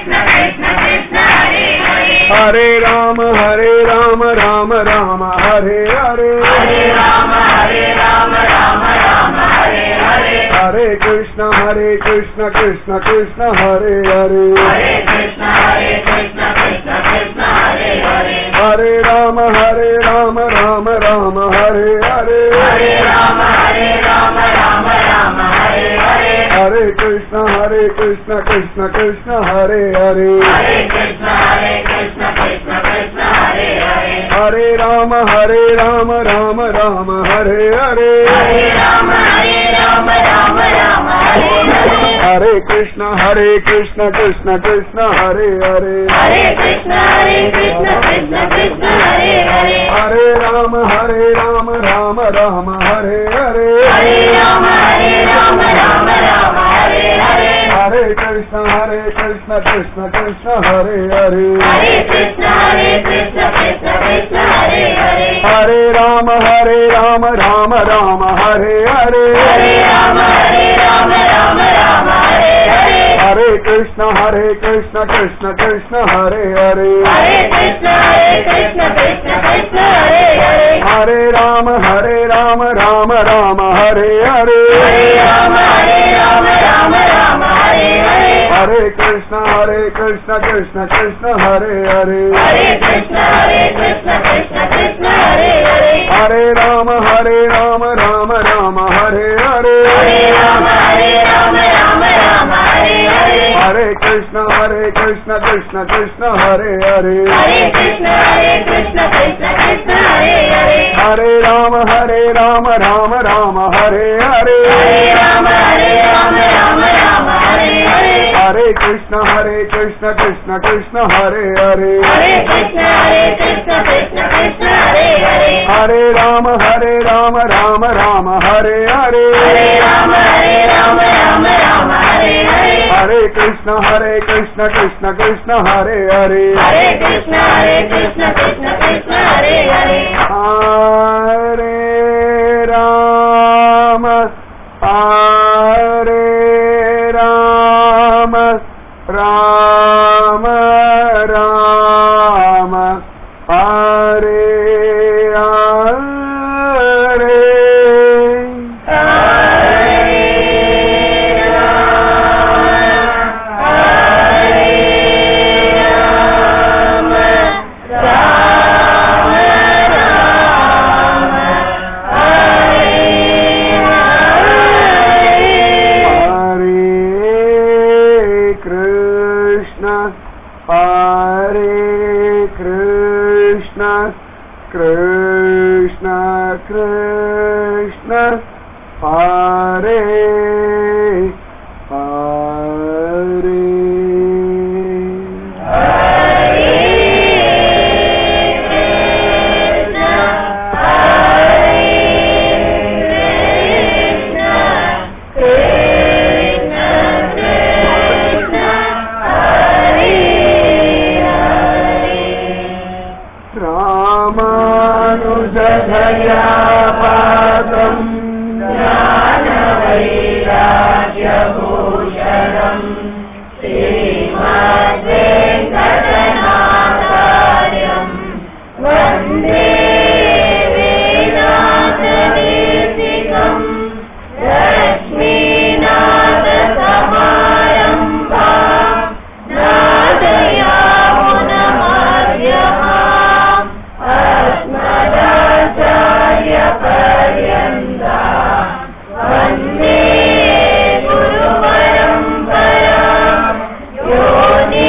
Krishna Krishna Krishna Hare Hare Hare Rama Hare Rama Rama Rama Hare Hare Hare Rama Hare Rama Rama Rama Hare Hare Hare Krishna Hare Krishna Krishna Krishna Hare Hare Hare Krishna Hare Krishna Krishna Krishna Hare Hare Hare Rama Hare Rama Rama Rama Hare Hare Hare Rama Hare Rama Rama Rama Hare Hare Hare Krishna Hare Krishna Krishna Krishna Hare Hare Hare Krishna Hare Krishna Krishna Krishna Hare Hare Hare Rama Hare Rama Rama Rama Hare Hare Hare Rama Hare Rama Rama Rama Hare Hare Hare Krishna Hare Krishna Krishna Krishna Hare Hare Hare Krishna Hare Krishna Krishna Krishna Hare Hare Hare Rama Hare Rama Rama Rama Hare Hare Hare Rama Hare Rama Rama Rama Hare Hare Hare Krishna Hare Krishna Krishna Krishna Hare Hare Hare Krishna Hare Krishna Krishna Krishna Hare Hare Hare Rama Hare Rama Rama Rama Hare Hare Hare Rama Hare Rama Rama Rama Hare Hare Hare Krishna Hare Krishna Krishna Krishna Hare Hare Hare Krishna Hare Krishna Krishna Krishna Hare Hare Hare Rama Hare Rama Rama Rama Hare Hare Hare Rama Hare Rama Rama Rama Hare Hare Hare Krishna Hare Krishna Krishna Krishna Hare Hare Hare Krishna Hare Krishna Krishna Krishna Hare Hare Hare Rama Hare Rama Rama Rama Hare Hare Hare Rama Hare Rama Rama Rama Hare Hare Hare Krishna Hare Krishna Krishna Krishna Hare Hare Hare Krishna Hare Krishna Krishna Krishna Hare Hare Hare Rama Hare Rama Rama Rama Hare Hare Hare Rama Hare Rama Rama Rama Hare Hare Hare Krishna Hare Krishna Krishna Krishna Hare Hare Hare Krishna Hare Krishna Krishna Krishna Hare Hare Hare Rama Hare Rama Rama Rama Hare Hare Hare Rama Hare Rama Rama Rama Hare Hare Hare Krishna Hare Krishna Krishna Krishna Hare Hare Hare Krishna Hare Krishna Krishna Krishna Hare Hare Hare Rama Hare Rama Rama Rama Hare Hare Hare Krishna, Hare Krishna, Krishna Krishna, Hare Hare. रामानुजधया पात्रम् वन्दे वेदान्तदेशिकम् लक्ष्मीनाथसमारम्भा नादयामुनमार्यः अस्मदाचार्यपर्यन्ता वन्दे गुरुपरम्परा यो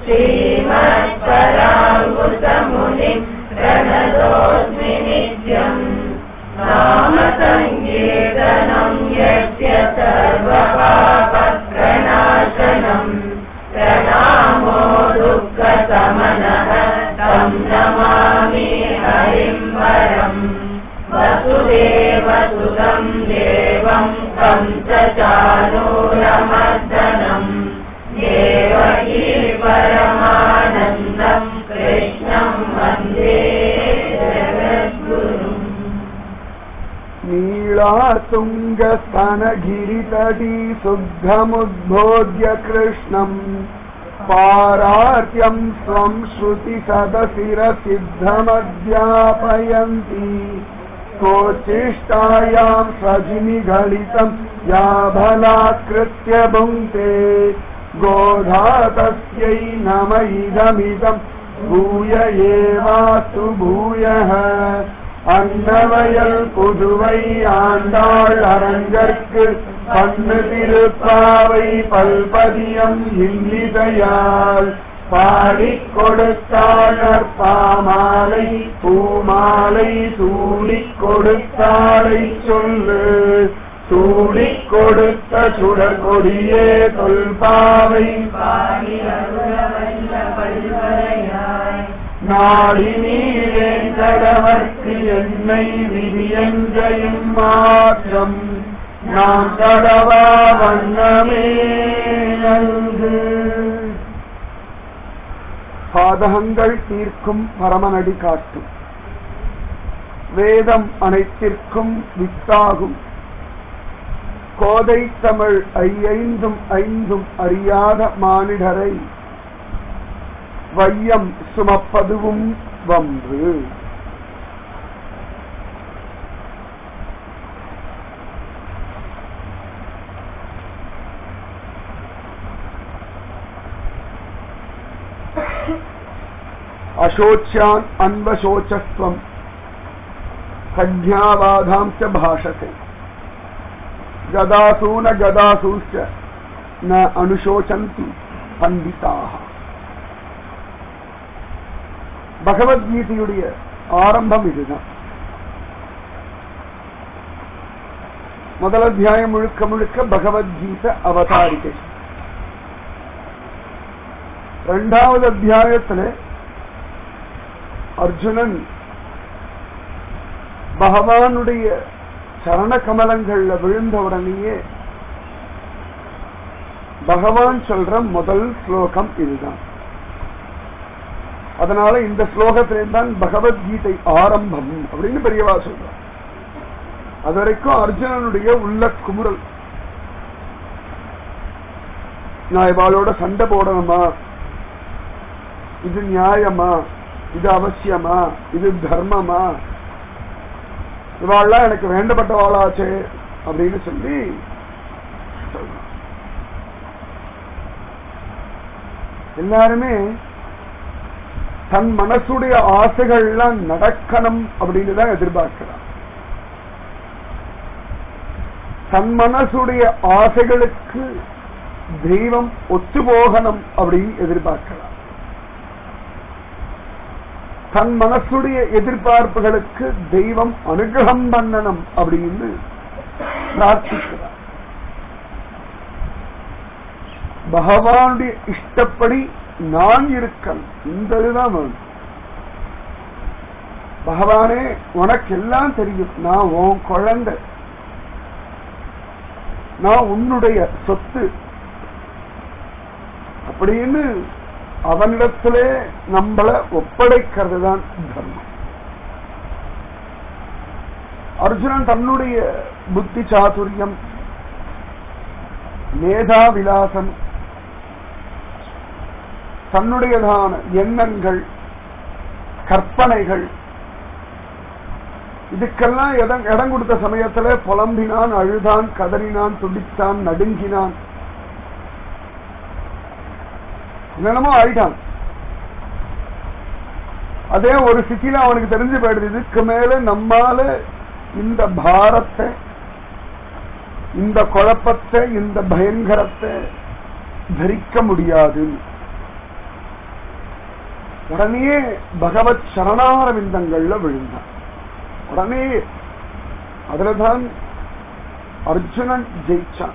श्रीमत्पराङ्कुशमुनिम् प्रणतोऽस्मि नित्यम् नाम सङ्कीर्तनम् यस्य सर्वपापप्रणाशनम् प्रणामो दुःखसमनः तं नमामि हरिम् परम् वसुदेवसुतं देवं तं च चानूरमर्दनम् देवकी परमानन्दम् कृष्णं वन्दे जगद्गुरुम् नीलातुङ्गस्तनगिरितटी शुद्धमुद्बोध्य कृष्णम् पारार्त्यम् स्वम् श्रुतिसदशिरसिद्धमध्यापयन्ती कोचिष्टायाम् सजिनिघलितम् या भलाकृत्य भुङ्क्ते गोधा तस्यै नम इदमिदम् भूय एवास्तु भूयः அன்னவயல் புதுவை ஆண்டாள் அரங்கற்கு பண்ணு திருப்பாவை பல்பதியம் இல்லிதையால் பாடிக் கொடுத்தாளர் பாமாலை பூமாலை சூடிக் கொடுத்தாளை சொல்லு சூடிக் கொடுத்த சுடர் கொடியே தொல்பாவை பாடி அருளவல்ல பல்வரையாய் நாடி நீரேன் கடவர்க்கு என்னை விதியஞ்சையும் மாற்றம் நாம் கடவா வண்ணமே நல்கு பாதகங்கள் தீர்க்கும் பரமனடி காட்டும் வேதம் அனைத்திற்கும் வித்தாகும் கோதை தமிழ் ஐயைந்தும் ஐந்தும் அறியாத மானிடரை வையம் சுமப்பதுவும் வம்பு அசோச்யான் அன்பசோச்சஸ்வம் சஜ்ஞாவாதாம் ச பாஷते गदासु न गदासुश्च न अनुशोचन्ति பண்டிதாக பகவத்கீதையுடைய ஆரம்பம் இதுதான் முதல் அத்தியாயம் முழுக்க முழுக்க பகவத்கீதை அவதாரிகை இரண்டாவது அத்தியாயத்துல அர்ஜுனன் பகவானுடைய சரண கமலங்கள்ல விழுந்த உடனேயே பகவான் சொல்ற முதல் ஸ்லோகம் இதுதான் அதனால இந்த ஸ்லோகத்திலிருந்து தான் பகவத்கீதை ஆரம்பம் அப்படின்னு பெரியவா சொல்றார் அது வரைக்கும் அர்ஜுனனுடைய உள்ள குமுறல் நான் இவாளோட சண்டை போடணுமா இது நியாயமா இது அவசியமா இது தர்மமா இவாள்லாம் எனக்கு வேண்டப்பட்டவாளாச்சே அப்படின்னு சொல்லி சொல்றான். எல்லாருமே தன் மனசுடைய ஆசைகள்லாம் நடக்கணும் அப்படின்னு தான் எதிர்பார்க்கிறான் தன் மனசுடைய ஆசைகளுக்கு தெய்வம் ஒத்து போகணும் அப்படின்னு எதிர்பார்க்கிறான் தன் மனசுடைய எதிர்பார்ப்புகளுக்கு தெய்வம் அனுகிரகம் பண்ணணும் அப்படின்னு பிரார்த்திக்கிறார் பகவானுடைய இஷ்டப்படி நான் இருக்கணும் இந்த இதுதான் வேணும் பகவானே உனக்கு எல்லாம் தெரியும் நான் உன் குழந்தை நான் உன்னுடைய சொத்து அப்படின்னு அவனிடத்திலே நம்மள ஒப்படைக்கிறது தான் தர்மம் அர்ஜுனன் தன்னுடைய புத்தி சாதுரியம் மேதா விலாசம் தன்னுடையதான எண்ணங்கள் கற்பனைகள் இதுக்கெல்லாம் இடம் இடம் கொடுத்த சமயத்துல புலம்பினான் அழுதான் கதறினான் துடித்தான் நடுங்கினான் என்னென்னமோ ஆயிட்டான் அதே ஒரு சிட்டில அவனுக்கு தெரிஞ்சு போயிடுது இதுக்கு மேல நம்மால இந்த பாரத்தை இந்த குழப்பத்தை இந்த பயங்கரத்தை தரிக்க முடியாது உடனே பகவத் சரணாரவிந்தங்கள்ல விழுந்தான் உடனே அதுலதான் அர்ஜுனன் ஜெயிச்சான்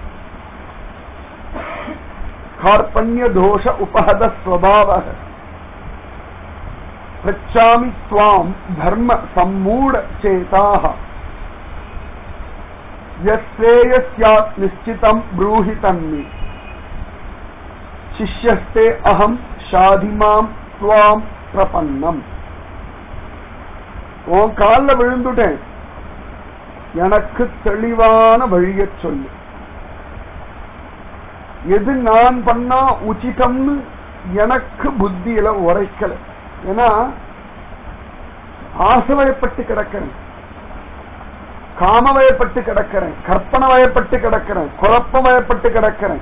கார்பண்ய தோஷ உபஹத ஸ்வபாவ பிரச்சாமி ஸ்வாம் தர்ம சம்மூட சேதாக யஸ்ரேயஸ்யாத் நிச்சிதம் ப்ரூஹி தன்மி சிஷ்யஸ்தே அகம் ஷாதிமாம் ஸ்வாம் பிரபன்னம் உன் காலில் விழுந்துட்டேன் எனக்கு தெளிவான வழியச் சொல்லு எது நான் பண்ணா உச்சிதம்னு எனக்கு புத்தியில உரைக்கல ஏன்னா ஆசவயப்பட்டு கிடக்கிறேன் காமவயப்பட்டு கிடக்கிறேன் கற்பனை வயப்பட்டு கிடக்கிறேன் குழப்பம் வயப்பட்டு கிடக்கிறேன்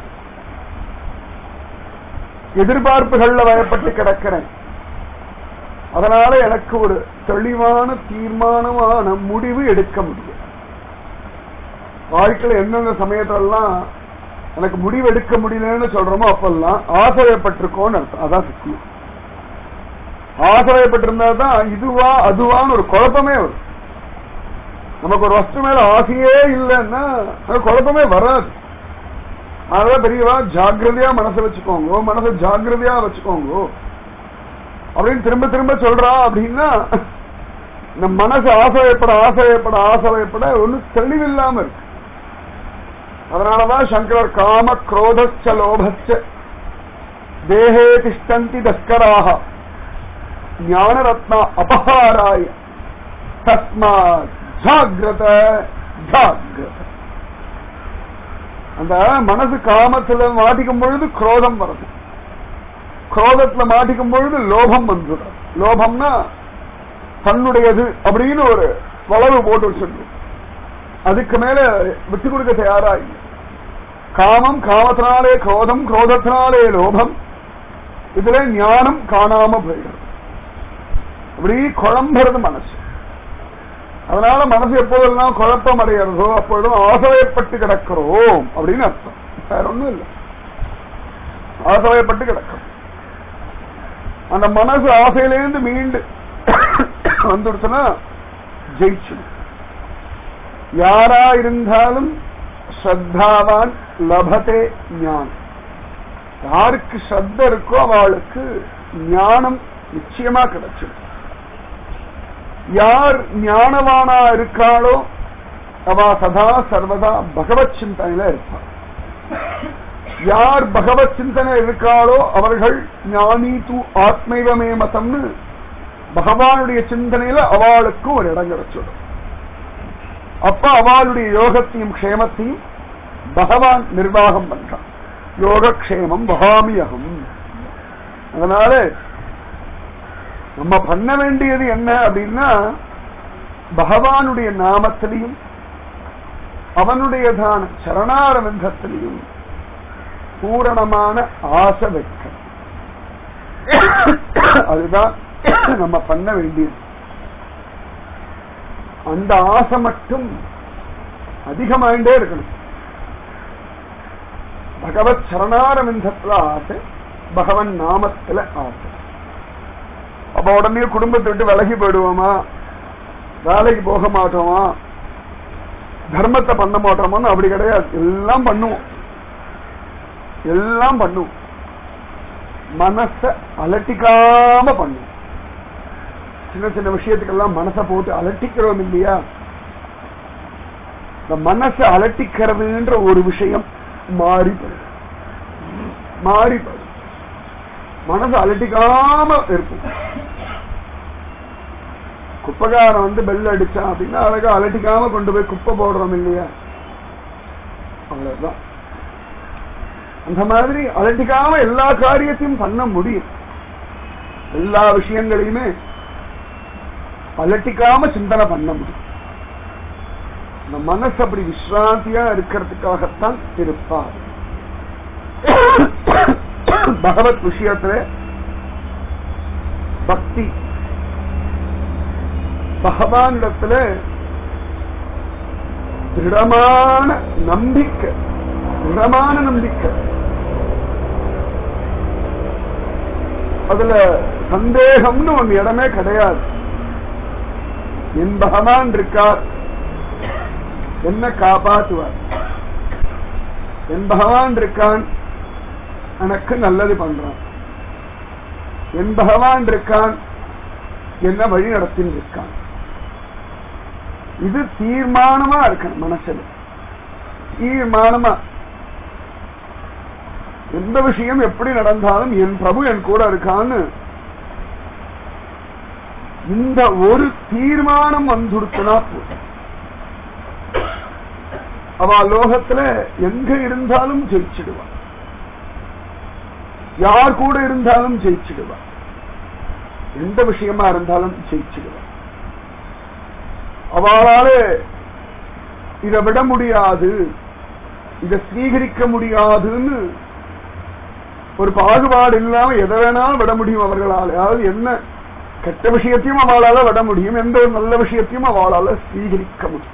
எதிர்பார்ப்புகள்ல வயப்பட்டு கிடக்கிறேன் அதனால எனக்கு ஒரு தெளிவான தீர்மானமான முடிவு எடுக்க முடியும் வாழ்க்கையில எந்தெந்த சமயத்திலெல்லாம் எனக்கு முடிவு எடுக்க முடியலன்னு சொல்றோமோ அப்பெல்லாம் ஆசையப்பட்டிருக்கோம்னு அர்த்தம் அதான் சத்தியம் ஆசையப்பட்டிருந்தா தான் இதுவா அதுவான்னு ஒரு குழப்பமே வரும் நமக்கு ஒரு வஸ்து மேல ஆசையே இல்லைன்னா அது குழப்பமே வராது அதனால பெரியவா ஜாக்கிரதையா மனசை வச்சுக்கோங்க மனசை ஜாக்கிரதையா வச்சுக்கோங்க அப்படின்னு திரும்ப திரும்ப சொல்றா அப்படின்னா இந்த மனசு ஆசையப்பட ஆசையப்பட ஆசையப்பட ஒன்னும் தெளிவில்லாம இருக்கு அதனாலதான் சங்கரர் காம குரோதச்ச லோபச்ச தேகே திஷ்டந்தி தஸ்கராக ஞானரத்னா அபகாராய தஸ்மா ஜாகிரத ஜாகிரத அந்த மனசு காமத்துல மாட்டிக்கும் பொழுது குரோதம் வருது குரோதத்துல மாட்டிக்கும் பொழுது லோபம் வந்துடும் லோபம்னா தன்னுடையது அப்படின்னு ஒரு வளவு போட்டு வச்சிருக்கு அதுக்கு மேல விட்டு கொடுக்க தயாரா இல்லை காமம் காமத்தினாலே குரோதம் குரோதத்தினாலே லோபம் இதுல ஞானம் காணாம போயிடும் அப்படி குழம்புறது மனசு அதனால மனசு எப்போதெல்லாம் குழப்பம் அடைகிறதோ அப்பொழுதும் ஆசையப்பட்டு கிடக்கிறோம் அப்படின்னு அர்த்தம் வேற ஒண்ணும் இல்லை ஆசையப்பட்டு கிடக்கிறோம் அந்த மனசு ஆசையிலேருந்து மீண்டு வந்துடுச்சுன்னா ஜெயிச்சிடும் யாரா இருந்தாலும் ஸ்ரத்தாவான் லபதே ஞானம் யாருக்கு ஸ்ரத்த இருக்கோ அவளுக்கு ஞானம் நிச்சயமா கிடைச்சிடும் யார் ஞானவானா இருக்காளோ அவ சதா சர்வதா பகவத் சிந்தனையில இருப்பார் யார் பகவத் சிந்தனை இருக்காளோ அவர்கள் ஞானி தூ ஆத்மைவமே மதம்னு பகவானுடைய சிந்தனையில அவளுக்கு ஒரு இடம் கிடைச்சிடும் அப்ப அவளுடைய யோகத்தையும் க்ஷேமத்தையும் பகவான் நிர்வாகம் பண்றான் யோகக்ஷேமம் வகாமியகம் அதனால நம்ம பண்ண வேண்டியது என்ன அப்படின்னா பகவானுடைய நாமத்திலையும் அவனுடையதான சரணாரவிந்தத்திலையும் பூரணமான ஆசை வைக்க அதுதான் நம்ம பண்ண வேண்டியது அந்த ஆசை மட்டும் அதிகமாயிட்டே இருக்கணும் பகவத் சரணாரவிந்தத்துல ஆசை பகவன் நாமத்துல ஆசை அப்ப உடனே குடும்பத்தை விட்டு விலகி போயிடுவோமா வேலைக்கு போக மாட்டோமா தர்மத்தை பண்ண மாட்டோமான்னு அப்படி கிடையாது எல்லாம் பண்ணுவோம் எல்லாம் பண்ணுவோம் மனச அலட்டிக்காம பண்ணுவோம் சின்ன சின்ன விஷயத்துக்கெல்லாம் மனசை போட்டு அலட்டிக்கிறோம் இல்லையா இந்த மனசை அலட்டிக்கிறதுன்ற ஒரு விஷயம் மாறிப்படும் மாறிப்படும் மனசு அலட்டிக்காம இருக்கும் குப்பைக்காரன் வந்து பெல் அடிச்சான் அப்படின்னா அழகா அலட்டிக்காம கொண்டு போய் குப்பை போடுறோம் இல்லையா அவ்வளவுதான் அந்த மாதிரி அலட்டிக்காம எல்லா காரியத்தையும் பண்ண முடியும் எல்லா விஷயங்களையுமே அலட்டிக்காம சிந்தனை பண்ண முடியும் இந்த மனசு அப்படி விஸ்ராந்தியா இருக்கிறதுக்காகத்தான் இருப்பார் பகவத் விஷயத்துல பக்தி பகவானிடத்துல திருடமான நம்பிக்கை திருடமான நம்பிக்கை அதுல சந்தேகம்னு ஒன்னு இடமே கிடையாது என் பகவான் இருக்கார் என்ன காப்பாத்துவார் என் பகவான் இருக்கான் எனக்கு நல்லது பண்றான் என் பகவான் இருக்கான் என்ன வழி நடத்தின்னு இருக்கான் இது தீர்மானமா இருக்கணும் மனசுல தீர்மானமா எந்த விஷயம் எப்படி நடந்தாலும் என் பிரபு என் கூட இருக்கான்னு இந்த ஒரு தீர்மானம் வந்துடுத்துனா போதும் அவ லோகத்துல எங்க இருந்தாலும் ஜெயிச்சிடுவா யார் கூட இருந்தாலும் ஜெயிச்சிடுவா எந்த விஷயமா இருந்தாலும் ஜெயிச்சிடுவா அவளால இதை விட முடியாது இதை ஸ்வீகரிக்க முடியாதுன்னு ஒரு பாகுபாடு இல்லாம எதை வேணாலும் விட முடியும் அவர்களால் அதாவது என்ன கெட்ட விஷயத்தையும் அவளால விட முடியும் எந்த ஒரு நல்ல விஷயத்தையும் அவளால ஸ்வீகரிக்க முடியும்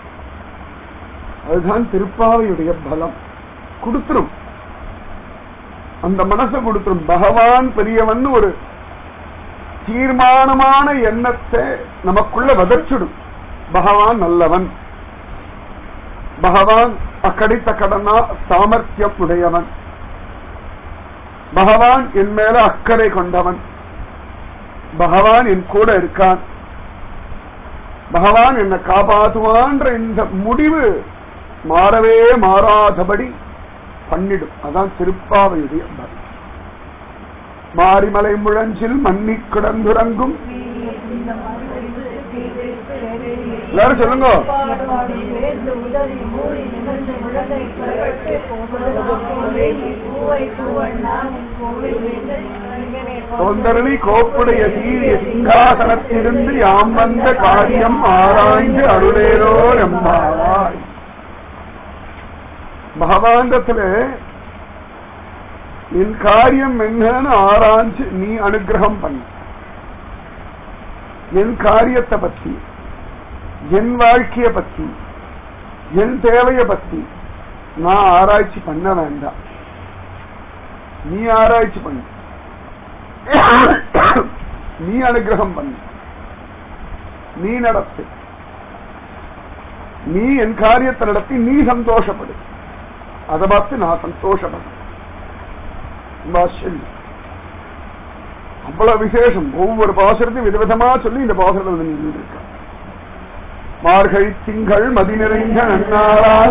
அதுதான் திருப்பாவையுடைய பலம் கொடுத்துரும் அந்த மனசை கொடுத்துரும் பகவான் பெரியவன் ஒரு தீர்மானமான எண்ணத்தை நமக்குள்ள வதச்சிடும் பகவான் நல்லவன் பகவான் அக்கடித்த கடனா சாமர்த்தியம் உடையவன் பகவான் என் மேல அக்கறை கொண்டவன் பகவான் என் கூட இருக்கான் பகவான் என்னை காப்பாற்றுவான்ற இந்த முடிவு மாறவே மாறாதபடி பண்ணிடும் அதான் திருப்பாவையுடைய பலம் மாரிமலை முழஞ்சில் மன்னி கிடந்துறங்கும் எல்லாரும் சொல்லுங்க தொந்தரணி கோப்புடைய சீரிய சிங்காசனத்திலிருந்து யாம் வந்த காரியம் ஆராய்ந்து அருளேரோ எம்பாவாய் பகவாண்டத்துல என் காரியம் என்னன்னு ஆராய்ஞ்சு நீ அனுகிரகம் பண்ண என் காரியத்தை பத்தி என் வாழ்க்கைய பத்தி என் தேவைய பத்தி நான் ஆராய்ச்சி பண்ண வேண்டாம் நீ ஆராய்ச்சி பண்ணு நீ அனுகிரகம் பண்ணு நீ நடத்து நீ என் காரியத்தை நடத்தி நீ சந்தோஷப்படு அதை பார்த்து நான் சந்தோஷப்படுறேன் பாஷ்யம் அவ்வளவு விசேஷம் ஒவ்வொரு பாசுரத்தையும் விதவிதமா சொல்லி இந்த பாசுரத்தை வந்து நின்றுருக்க மார்கழி திங்கள் மதி நிறைந்த நன்னாளால்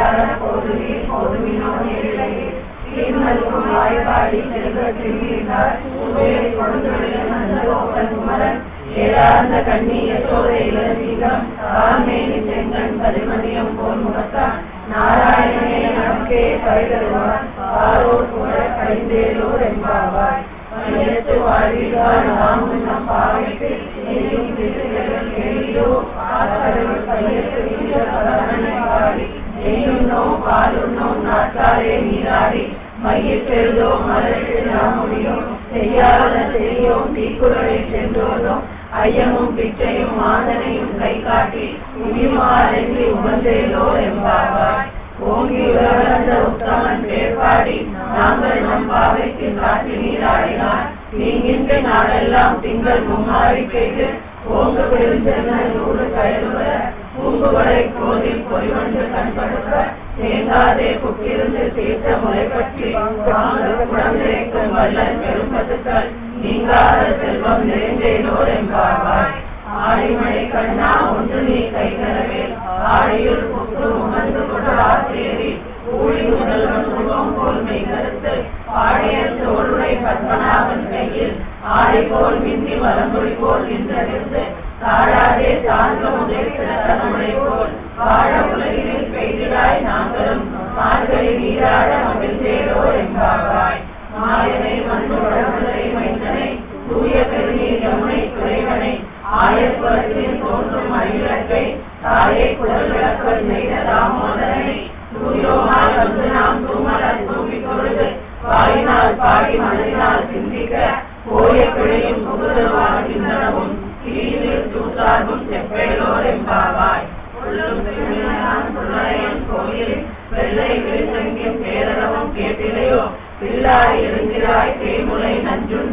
ஏதாந்த கண்ணிய சோதையில சீகம் ஆமேனி செங்கன் பதிமதியம் போல் முகத்தான் நாராயணனே நமக்கே கரைதருவான் ஆரோர் கூட கழிந்தேலோர் என்பாவாய் மையத்து வாழ்வில்வான் வாங்கும் நம் பாவைக்கு எரியும் திசைகள் எளியோ ஆக்கடவுள் பையத்து வீர பலனை பாடி நெய்யுண்ணோம் பாலுண்ணோம் நாட்டாரே நீராடி மையப் பெருதோ மலருக்கு நாம் முடியும் செய்யாத செய்யோம் தீக்குறளை சென்றோதும் ஐயமும் பிச்சையும் மாதனையும் கை காட்டி உயிர்மாறி உகந்தேலோ என்பாவாய் ஓங்கி உலகளந்த உத்தமன் பேர்பாடி நாங்கள் நம் பாவைக்கு காட்டி நீராடினார் நீங்கின்ற நாளெல்லாம் திங்கள் மும்மாறி பெய்து ஓங்க பெருந்தென்ன நூறு கயலுவர பூங்குவளை கோதில் பொறிவண்டு கண்படுத்த தேங்காதே புக்கிருந்து தீர்த்த முளைப்பற்றி தாங்கள் குழந்தைக்கும் வல்லன் பெரும்பத்துக்கள் நீங்காத செல்வம் நிறைந்தேனோர் என்பாவாய் ஆடிமழை கண்ணா ஒன்று நீ கைகரவேல் ஆடியுள் புக்கு உமந்து கொடு ஆசிரியரி ஊழி முதல்வன் உருவம் போல் மெய் கருத்து பாடிய தோளுடை பத்மநாபன் கையில் ஆடி போல் மின்னி வலம்புரி போல் நின்றறிந்து தாழாதே சார்ந்த முதல் சிறத்தனமுறை போல் வாழ உலகினில் பெய்திடாய் நாங்களும் மார்கழி நீராட மகிழ்ந்தேரோ என்பாவாய் மாயனை மண்ணு வடமுறை மைந்தனை தூய பெருநீர் யமுனை துறைவனை ஆயக்குளத்தில் தோன்றும் அழிலக்கை தாயை குடல் விளக்கல் நெய்த தாமோதரனை தூயோமாய் வந்து நாம் தூமலர் தூக்கி பொழுது வாயினால் பாடி மனதினால் சிந்திக்க போய பிழையும் புகுதவான சிந்தனமும் தீயில் தூத்தார்பும் செப்பேலோர் என்பாவாய் உள்ளும் திருநான் புள்ளையன் கோயில் வெள்ளை விருந்தங்கின் பேரளவும் கேட்டிலையோ பிள்ளாய் எழுந்திராய் தேமுலை நஞ்சுண்டு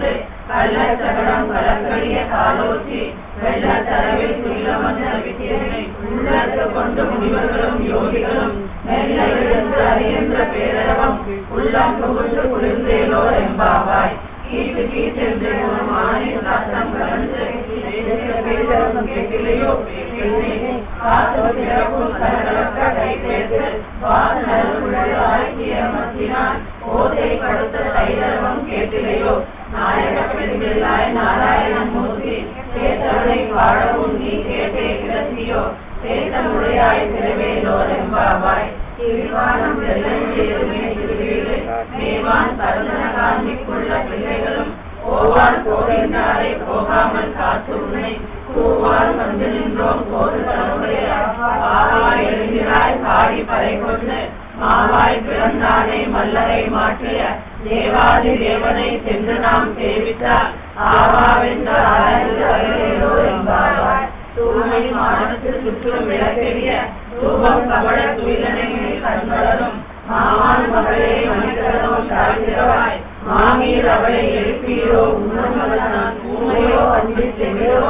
கள்ளச்சகடம் கலக்கடிய காலோச்சி வெள்ளத்தரவில் துயிலமர்ந்த வித்தியனை உள்ளத்து கொண்டு முனிவர்களும் யோகிகளும் மெல்ல எழுந்து அறிகின்ற பேரரவம் உள்ளம் புகுந்து குளிர்ந்தேலோ எம்பாவாய் கீட்டு கீட்டென்று ஒரு மானின் சத்தம் கலந்து பேரரவம் கேட்டிலையோ பேசினே காத்து பிறக்கும் கலகலக்க கை பேசு வாசனருள் ஆக்கிய மத்தினான் ஓதை படுத்த தைரவம் கேட்டிலையோ நாயக பெருந்தில்லாய் நாராயணன் மூர்த்தி கேட்டவனை பாடவும் நீ கேட்டே கிடத்தியோ பேசமுடையாய் திருவேலோ ரெம்பாவாய் திருவானம் வெள்ளஞ்சேருமே திருவீடு மேவான் சரதன காந்திக்குள்ள பிள்ளைகளும் போவான் போகின்றாரை போகாமல் காத்து உன்னை கூவால் வந்து நின்றோம் போது தலைமுறையாய் எழுந்திராய் பாடி பறை கொண்டு மாவாய் பிறந்தானே மல்லரை மாற்றிய தேவாதி தேவனை சென்று நாம் சேவித்தால் ஆவாவென்ற ஆராய்ந்து அருளேலோ என்பாவாய் தூய்மை மானத்தில் சுற்றும் விளக்கெரிய ரூபம் கபட துயிலனை கண்களரும் மாமான் மகளே மணிகரனும் தாழ்கிறவாய் மாமீர் அவளை எழுப்பீரோ உணர்மதனான் ஊமையோ அஞ்சு செவியோ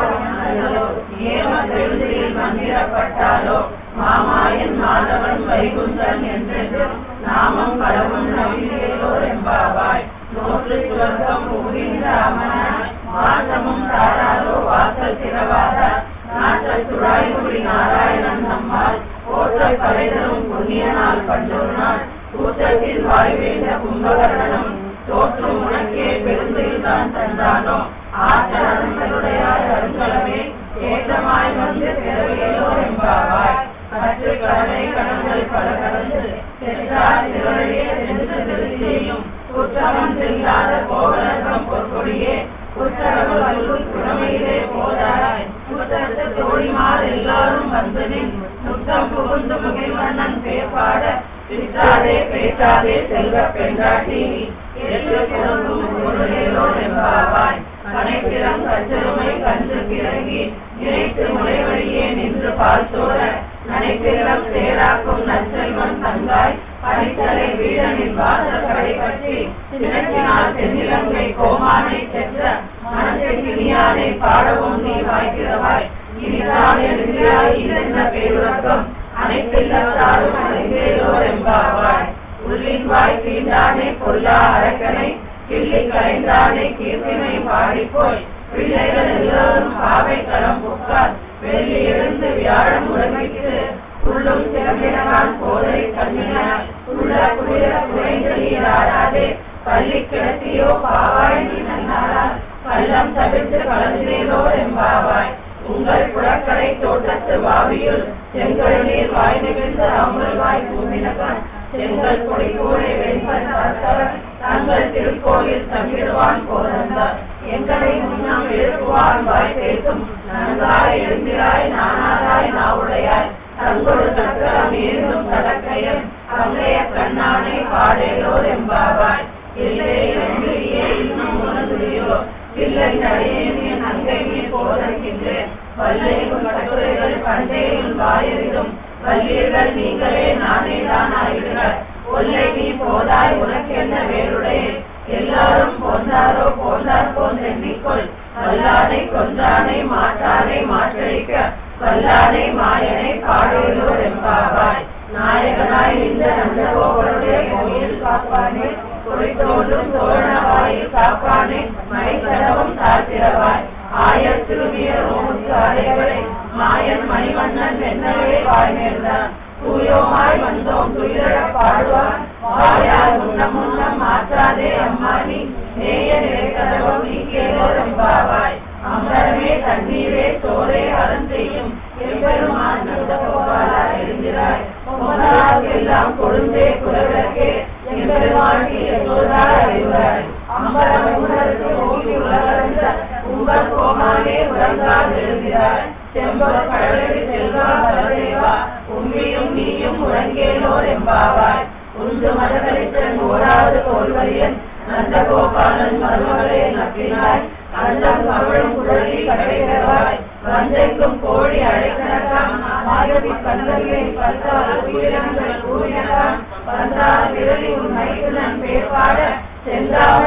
ஏம பெருந்தில் மந்திரப்பட்டாலோ மாமாயன் மாதவன் வைகுந்தன் என்று நாமம் கடவுள் நம்பிக்கையோ என்பாவாய் நோற்று சுவர்க்கம் புகின்ற அமனாய் வாசமும் தாராதோ வாசல் திறவாத நாட்டல் துழாய்குடி நாராயணன் நம்மால் போற்ற படைதலும் புண்ணியனால் கண்டொரு நாள் கூட்டத்தில் வாய்வேந்த கும்பகர்ணனும் தோற்றும் உனக்கே பெருந்தையில் தான் தந்தானோ ஆற்றல் அருங்களுடைய அருங்கலமே ஏற்றமாய் வந்து பிறவியலோ என்பாவாய் கற்று கடலை கடல்கள் பல கடந்து சென்றார் திருவழியே சென்று திருச்சியும் குற்றமன் செல்லாத கோவலகம் பொற்கொடியே குற்றவர்கள் குடமையிலே போதாராய் குற்றத்து தோழிமார் எல்லாரும் வந்தனின் முத்தம் புகுந்து முகில்வண்ணன் பேர்பாட பிரித்தாதே பேசாதே செல்வ பெண்டாட்டி என்று பிறந்தும் பொருளேலோ என்பாவாய் கனைப்பிறம் கச்சருமை கன்று கிறங்கி நினைத்து முளைவழியே நின்று பால் சோர நனைப்பிறம் சேராக்கும் நற்செல்வன் தங்காய் பனித்தலை வீரனின் வாசல் கடை பற்றி சினத்தினால் தென்னிலங்கை கோமானை சென்ற மனத்தை கிணியானை பாடவும் நீ வாய்க்கிறவாய் இனிதான் எழுதியாய் இதென்ன பேருறக்கம் அனைத்தில்லாதாரும் அனைந்தேலோ என்பாவாய் உள்ளின் வாய் தீண்டானே பொல்லா அரக்கனை கிள்ளி கலைந்தானே கீர்த்தினை பாடிப்போய் பிள்ளைகள் எல்லோரும் பாவை களம் புக்கார் வெள்ளி எழுந்து வியாழம் உறங்கிட்டு உள்ளும் சிறப்பினகான் போதை கண்ணினார் உள்ள குளிர குறைந்து நீராடாதே பள்ளி கிடத்தியோ பாவாய் நீ நன்னாரால் பள்ளம் தவிர்த்து கலந்தினேலோ என்பாவாய் உங்கள் புறக்கடை தோட்டத்து வாவியுள் செங்கல் நீர் வாய் நிகழ்ந்த அமுல்வாய் பூமினகன் செங்கல் கொடி கூரை வெண்பன் பார்த்தவர் தங்கள் திருக்கோயில் தங்கிடுவான் போதந்தார் எங்களை முன்னம் எழுப்புவான் வாய் பேசும் நன்றாய் எழுந்திராய் நானாராய் நாவுடையாய் தங்கொடு சக்கரம் ஏந்தும் கடற்கையன் அங்கைய கண்ணானை பாடேலோ என்பாவாய் இல்லை என்று ஏன் இன்னும் உணர்ந்துடையோ இல்லை நடையே நங்கை நீ போதற்கின்றேன் வல்லையும் கட்டுரைகள் பண்டையில் வாயெறிதும் வல்லீர்கள் நீங்களே நானே தான் ஆயிடுங்கள் ஒல்லை நீ போதாய் உனக்கு என்ன வேறுடைய எல்லாரும் போந்தாரோ போந்தார் போல் எண்ணிக்கொள் வல்லானை கொன்றானை மாற்றானை மாற்றழிக்க வல்லானை மாயனை பாடேலோ என்பாவாய் நாயகனாய் இந்த நந்தகோபருடைய கோயில் காப்பானே குறித்தோடும் தோழ வாயில் காப்பானே மணிக்கடவும் தாத்திரவாய் ஆயர் திருவிய ரோமுக்கு அடைகளை மாயன் மணிவண்ணன் என்னவே வாய் நேர்ந்தான் தூயோமாய் வந்தோம் துயிலட பாடுவான் வாயால் முன்னம் முன்னம் மாற்றாதே அம்மானி நேய நிலைக்கதவம் நீக்கேலோ ரெம்பாவாய் அம்பரமே தண்ணீரே சோரே அறம் செய்யும் எம்பெருமான் நந்தகோபாலா எழுந்திராய் பொம்மலால் எல்லாம் கொழுந்தே குலவிளக்கே எம்பெருமான் யசோதா அறிவாய் அம்பரம் உணர்ந்து ஓங்கி உலகந்த உங்கள் கோமானே உறங்கால் எழுகிறாய் செம்பர் கடலுக்கு செல்வா பரதேவா உண்மையும் நீயும் உறங்கேலோ என்பாவாய் உந்து மதகளித்தன் ஓராது கோல்வரியன் நந்தகோபாலன் மருமகளே நப்பினாய் அண்டம் கவழும் குழலி கடைகிறவாய் வந்தைக்கும் கோழி அழைக்கணக்காம் மாதவி கண்களிலே பத்தால் உயிரினங்கள் கூறினகாம் வந்தால் விரலி உன் மைத்துனன் பேர்பாட செந்தாமரை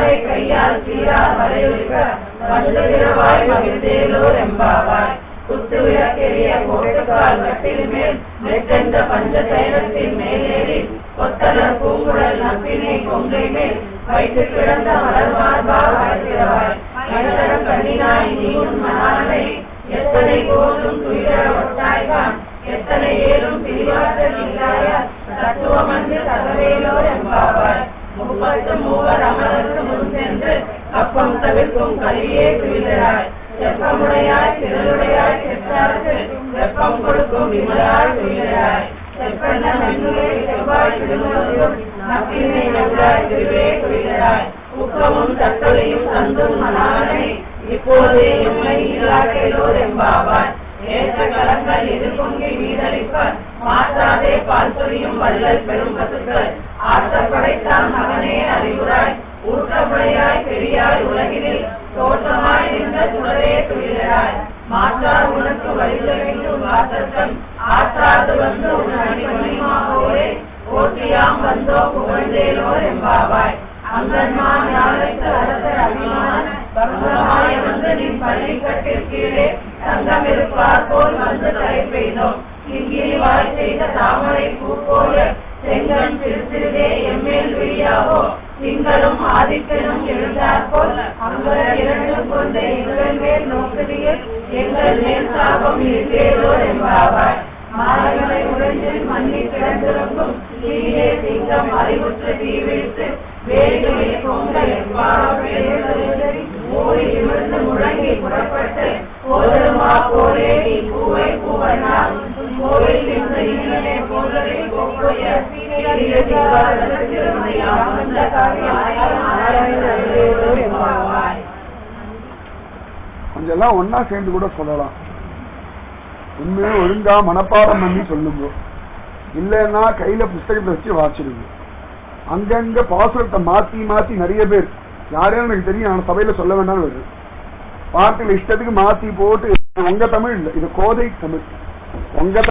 தாமரை கையால் சீரார் வரையொலிக்க வந்து திரவாய் மகிழ்ந்தேலோர் எம்பாவாய் குத்து விளக்கெரிய கோட்டுக்கால் கட்டில் மேல் மெத்தென்ற பஞ்ச தைலத்தின் மேலேறி கொத்தலர் பூங்குழல் நப்பினை கொங்கை மேல் வைத்து கிடந்த மலர் மார்பா வாழ்கிறவாய் மனிதரம் கண்ணினாய் நீயும் மனாலை எத்தனை போதும் துயிர ஒட்டாய்தான் எத்தனை ஏழும் பிரிவாற்றல் இல்லாய தத்துவமன்று தகவேலோர் எம்பாவாய் முப்பத்து மூவர் அமரருக்கு முன் சென்று கப்பம் தவிர்க்கும் கலியே துயிலாய் செப்பமுடையாய் திரளுடையாய் செற்றார்க்கு வெப்பம் கொடுக்கும் விமலாய் துயிலாய் செப்பெண்ண மென்னுரை செவ்வாய் திருமுழுதும் நப்பினை நல்லாய் திருவே துயிலாய் உக்கமும் தத்தொலையும் தந்தும் மனாலனை இப்போதே எம்மை இல்லாக்கேலோர் எம்பாவாய் ஏற்ற கலங்கள் எதிர்கொங்கி மீதளிப்ப மாற்றாதே பால் சொரியும் வள்ளல் பெரும் பசுக்கள் ஆற்றப்படைத்தான் மகனே அறிவுராய் ஊற்றப்படையாய் பெரியாய் உலகினில் தோற்றமாய் நின்ற சுடரே துயிலாய் மாற்றார் உனக்கு வழித வேண்டும் வாசத்தம் ஆற்றாது வந்து உன் அடிமணிமாவோரே போற்றியாம் வந்தோ புகழ்ந்தேலோர் எம்பாவாய் அங்கன்மா ஞானத்து அரசர் அபிமான பக்தமாய வந்து நின் பள்ளிக்கட்டில் கீழே தங்கம் இருப்பார் போல் வந்து தலை பெய்தோம் இங்கிரி வாய் செய்த தாமரை பூ போல செங்கன் சிறு சிறுதே எம்மேல் விழியாவோ திங்களும் ஆதித்தனும் எழுந்தார் போல் அங்க இரண்டும் கொண்ட எங்கள் மேல் நோக்குதியில் எங்கள் மேல் சாபம் இருக்கேதோ என்பாவாய் மாலைகளை உடைஞ்சில் மண்ணி கிடந்திருக்கும் தீயே சிங்கம் அறிவுற்று தீ வைத்து வேடுகளை கொண்ட ஊறி இமிர்ந்து முழங்கி புறப்பட்டு போதருமா போலே நீ பூவை பூவனால் கோவில் நின்று இங்கே போதரை கோப்பைய கொஞ்சம் எல்லாம் ஒன்னா சேர்ந்து கூட சொல்லலாம் உண்மையை ஒழுங்கா மனப்பாடம் பண்ணி சொல்லுங்க இல்லைன்னா கையில புஸ்தகத்தை வச்சு வாசிடுங்க அங்கங்க பாசுரத்தை மாத்தி மாத்தி நிறைய பேர் யாரையும் எனக்கு தெரியும் நான் சபையில சொல்ல வேண்டாம்னு வருது பாட்டுல இஷ்டத்துக்கு மாத்தி போட்டு உங்க தமிழ் இல்ல இது கோதை தமிழ் உங்க